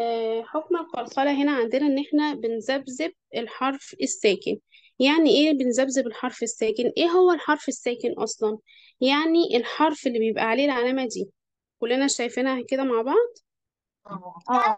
آه، حكم القلقلة هنا عندنا إن إحنا بنذبذب الحرف الساكن يعني إيه بنذبذب الحرف الساكن؟ إيه هو الحرف الساكن أصلا؟ يعني الحرف اللي بيبقى عليه العلامة دي كلنا شايفينها كده مع بعض اه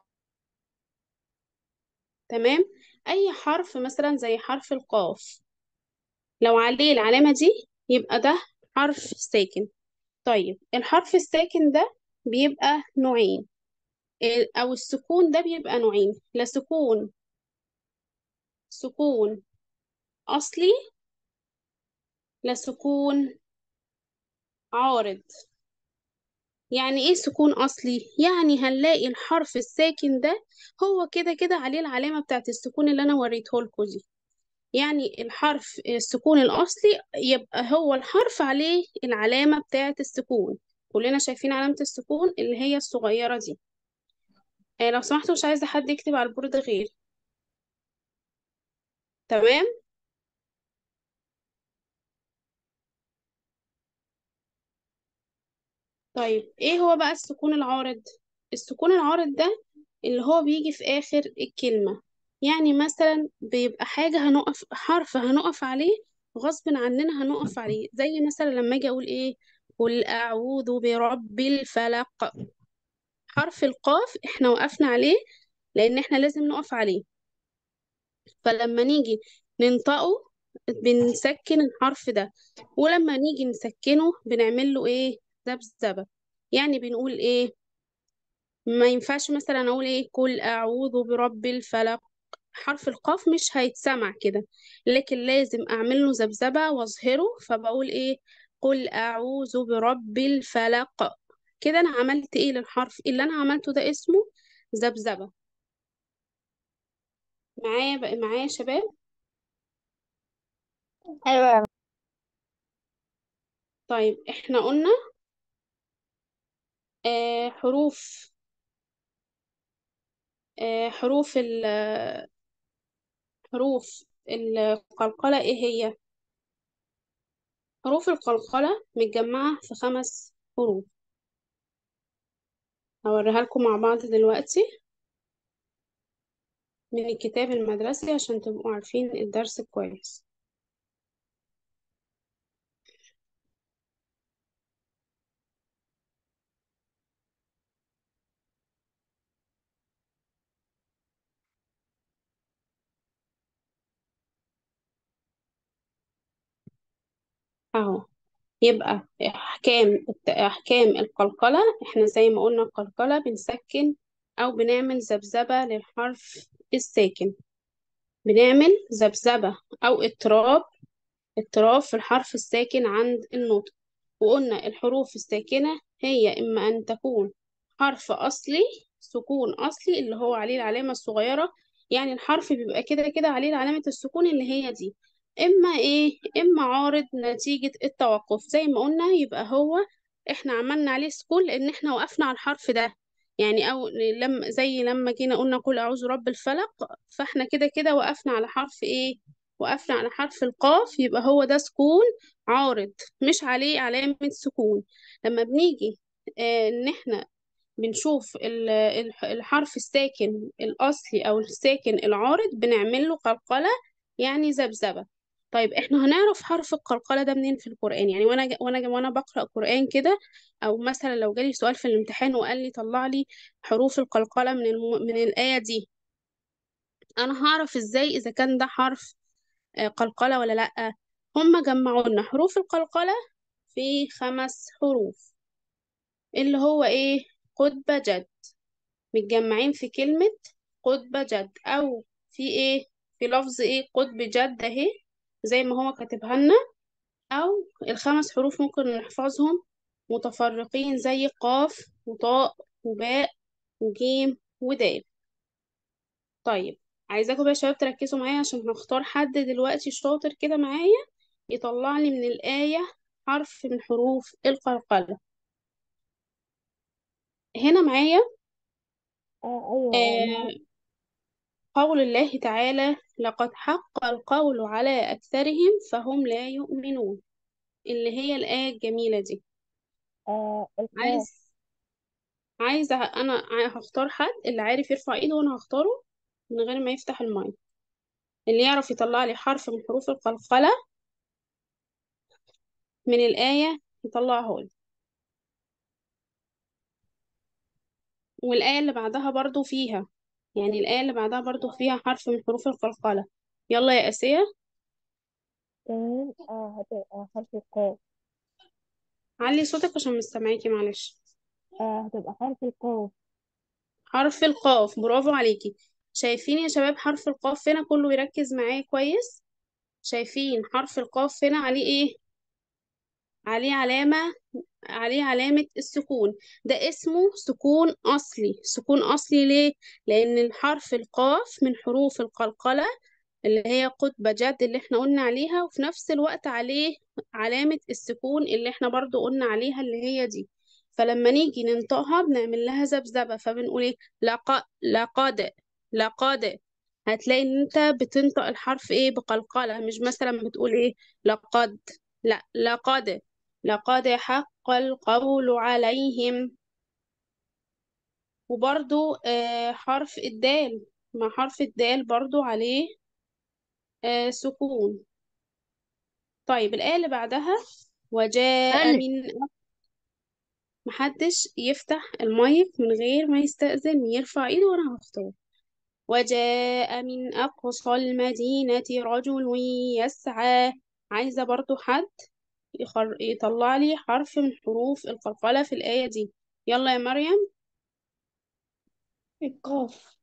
تمام؟ أي حرف مثلا زي حرف القاف لو عليه العلامة دي يبقى ده حرف ساكن طيب الحرف الساكن ده بيبقى نوعين ال- أو السكون ده بيبقى نوعين لا سكون سكون أصلي لا سكون عارض يعني ايه سكون اصلي يعني هنلاقي الحرف الساكن ده هو كده كده عليه العلامة بتاعت السكون اللي انا وريته لكم دي يعني الحرف السكون الاصلي يبقى هو الحرف عليه العلامة بتاعت السكون كلنا شايفين علامة السكون اللي هي الصغيرة دي آه لو سمحتوا مش عايزة حد يكتب على البورد غير تمام طيب ايه هو بقى السكون العارض السكون العارض ده اللي هو بيجي في آخر الكلمة يعني مثلا بيبقى حاجة هنقف حرف هنقف عليه غصب عننا هنقف عليه زي مثلا لما اجي اقول ايه قل اعوذ برب الفلق حرف القاف احنا وقفنا عليه لان احنا لازم نقف عليه فلما نيجي ننطقه بنسكن الحرف ده ولما نيجي نسكنه بنعمل له ايه ذبذبة يعني بنقول ايه ما ينفعش مثلا اقول ايه قل اعوذ برب الفلق حرف القاف مش هيتسمع كده لكن لازم اعمل له ذبذبه واظهره فبقول ايه قل اعوذ برب الفلق كده انا عملت ايه للحرف اللي انا عملته ده اسمه ذبذبه معايا بقى معايا يا شباب ايوه طيب احنا قلنا آه حروف آه حروف ال حروف القلقله ايه هي حروف القلقله متجمعه في خمس حروف هوريها لكم مع بعض دلوقتي من الكتاب المدرسي عشان تبقوا عارفين الدرس كويس اهو يبقى احكام احكام القلقلة احنا زي ما قلنا القلقلة بنسكن او بنعمل ذبذبة للحرف الساكن بنعمل ذبذبة او اضطراب اضطراب في الحرف الساكن عند النطق وقلنا الحروف الساكنة هي إما أن تكون حرف أصلي سكون أصلي اللي هو عليه العلامة الصغيرة يعني الحرف بيبقى كده كده عليه علامة السكون اللي هي دي إما إيه إما عارض نتيجة التوقف زي ما قلنا يبقى هو إحنا عملنا عليه سكون لأن إحنا وقفنا على الحرف ده يعني أو لما زي لما جينا قلنا قل أعوذ رب الفلق فإحنا كده كده وقفنا على حرف إيه وقفنا على حرف القاف يبقى هو ده سكون عارض مش عليه علامة سكون لما بنيجي آه، ان احنا بنشوف ال- الح- الحرف الساكن الأصلي أو الساكن العارض بنعمل له قلقلة يعني ذبذبة طيب احنا هنعرف حرف القلقلة ده منين في القرآن يعني وانا ج- وانا ج- وانا بقرأ قرآن كده او مثلا لو جالي سؤال في الامتحان وقال لي طلع لي حروف القلقلة من الم... من الآية دي انا هعرف ازاي اذا كان ده حرف آه، قلقلة ولا لأ هم جمعوا لنا حروف القلقلة في خمس حروف اللي هو ايه قطب جد متجمعين في كلمة قطب جد أو في ايه في لفظ ايه قطب جد اهي زي ما هو كاتبها لنا أو الخمس حروف ممكن نحفظهم متفرقين زي قاف وطاء وباء وجيم ودال طيب عايزاكم بقى يا شباب تركزوا معايا عشان هختار حد دلوقتي شاطر كده معايا يطلع لي من الآية حرف من حروف القلقلة هنا معايا اه ايوه آه معاك قول الله تعالى لقد حق القول على أكثرهم فهم لا يؤمنون اللي هي الآية الجميلة دي آه القاف عايز عايزة أنا ع- هختار حد اللي عارف يرفع إيده وأنا هختاره من غير ما يفتح المايك اللي يعرف يطلع لي حرف من حروف القلقلة من الآية يطلعه لي والآية اللي بعدها برضو فيها يعني الآية اللي بعدها برضو فيها حرف من حروف القلقلة يلا يا آسيا تمام اه هتبقى حرف القاف علي صوتك عشان مش سامعاكي معلش اه هتبقى حرف القاف حرف القاف برافو عليكي شايفين يا شباب حرف القاف هنا كله يركز معايا كويس شايفين حرف القاف هنا عليه ايه عليه علامة عليه علامة السكون ده اسمه سكون أصلي سكون أصلي ليه؟ لأن الحرف القاف من حروف القلقلة اللي هي قطب جد اللي احنا قلنا عليها وفي نفس الوقت عليه علامة السكون اللي احنا برضو قلنا عليها اللي هي دي فلما نيجي ننطقها بنعمل لها ذبذبة فبنقول ايه لق... لقد لقد هتلاقي ان انت بتنطق الحرف ايه بقلقلة مش مثلا بتقول ايه لقد لا لقد لقد حق القول عليهم وبرضو آه حرف الدال مع حرف الدال برضو عليه آه سكون طيب الآية اللي بعدها وجاء ألف من محدش يفتح المايك من غير ما يستأذن يرفع ايده وانا هختار وجاء من أقصى المدينة رجل يسعى عايزة برضو حد يخر... يطلع لي حرف من حروف القلقلة في الآية دي يلا يا مريم القاف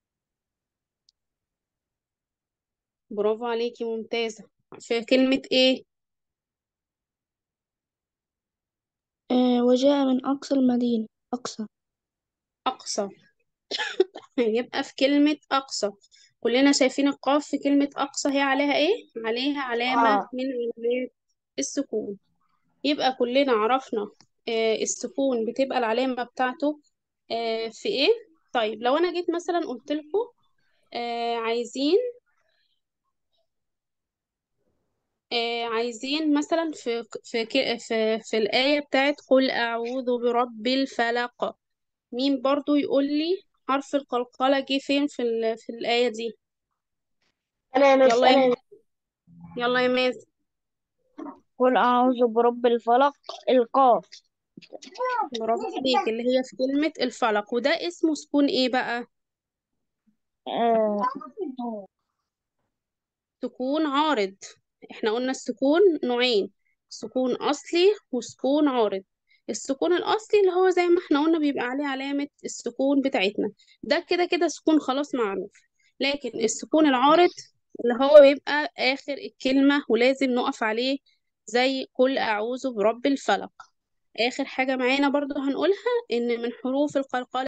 برافو عليكي ممتازة في كلمة ايه آه وجاء من أقصى المدينة أقصى أقصى يبقى في كلمة أقصى كلنا شايفين القاف في كلمة أقصى هي عليها إيه؟ عليها علامة اه من علامات السكون يبقى كلنا عرفنا آه السكون بتبقى العلامة بتاعته آه في إيه؟ طيب لو أنا جيت مثلا قلت لكم آه عايزين آه عايزين مثلا في في ك- في في الآية بتاعت قل أعوذ برب الفلق مين برضو يقول لي حرف القلقلة جه فين في ال- في الآية دي أنا يا مس يلا أنا يا يا مس. يلا يا ماس قل أعوذ برب الفلق القاف برافو عليك اللي هي في كلمة الفلق وده اسمه سكون ايه بقى آه سكون عارض احنا قلنا السكون نوعين سكون أصلي وسكون عارض السكون الأصلي اللي هو زي ما احنا قلنا بيبقى عليه علامة السكون بتاعتنا ده كده كده سكون خلاص معروف لكن السكون العارض اللي هو بيبقى آخر الكلمة ولازم نقف عليه زي قل أعوذ برب الفلق آخر حاجة معانا برضو هنقولها إن من حروف القلقلة